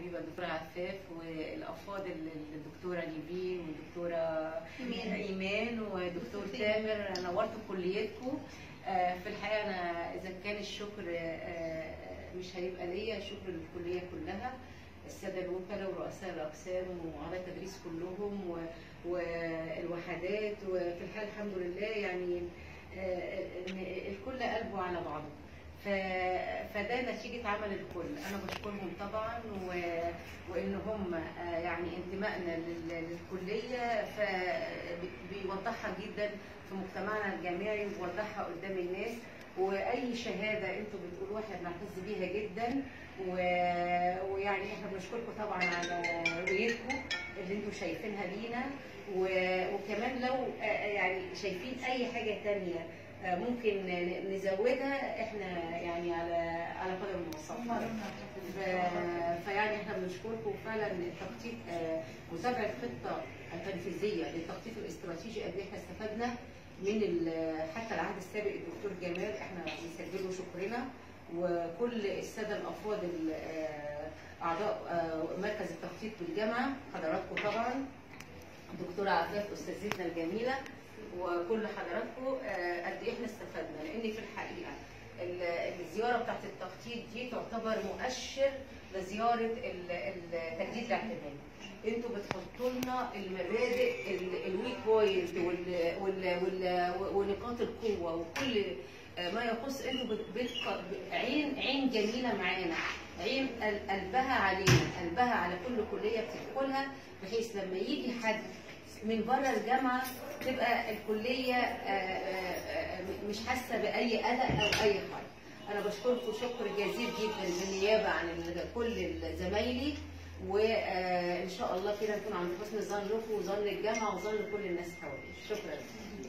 الحبيبه الدكتوره عفاف والافاضل الدكتوره نيفين والدكتوره إيمان. ايمان ودكتور تامر نورتوا كليتكم آه، في الحقيقه انا اذا كان الشكر آه، مش هيبقى ليا شكر للكليه كلها الساده الوكلاء ورؤساء الاقسام واعضاء التدريس كلهم و- والوحدات وفي الحقيقه الحمد لله يعني آه، إن الكل قلبه على بعضه ف- فده نتيجة عمل الكل أنا بشكرهم طبعا و... وإن هم آه، يعني انتمائنا لل- للكلية فبيوضحها جدا في مجتمعنا الجامعي وبيوضحها قدام الناس وأي شهادة أنتوا بتقولوها احنا بنعتز بيها جدا و... ويعني احنا بنشكركم طبعا على رؤيتكم اللي انتوا شايفينها لينا و... وكمان لو آه، يعني شايفين أي حاجة تانية آه، ممكن ن- نزودها احنا يعني على على قدم المصطفى ف- فيعني احنا بنشكركم فعلا التخطيط آه، متابعه الخطه التنفيذيه للتخطيط الاستراتيجي قد ايه احنا استفدنا من ال- حتى العهد السابق الدكتور جمال احنا بنسجل له شكرنا وكل الساده الافاضل آه، اعضاء آه، مركز التخطيط بالجامعه حضراتكم طبعا دكتوره عفاف استاذتنا الجميله وكل حضراتكم آه، قد ايه احنا استفدنا لان في الحقيقه ال- الزياره بتاعت التخطيط دي تعتبر مؤشر لزياره ال- ال- تجديد الاعتماد انتوا بتحطوا لنا المبادئ ال- الويك بوينت وال- وال- وال- ونقاط القوه وكل آه، ما يخص انتوا بت- بت- عين عين جميله معانا عين قل- قلبها علينا قلبها على كل كليه بتدخلها بحيث لما يجي حد من بره الجامعه تبقى الكليه آه، آه، آه، مش حاسه باي قلق او اي حاجه. انا بشكركم شكر جزيل جدا بالنيابه عن ال- كل زمايلي وان شاء الله كده نكون عند حسن ظنكم وظن الجامعه وظن كل الناس حوالينا شكرا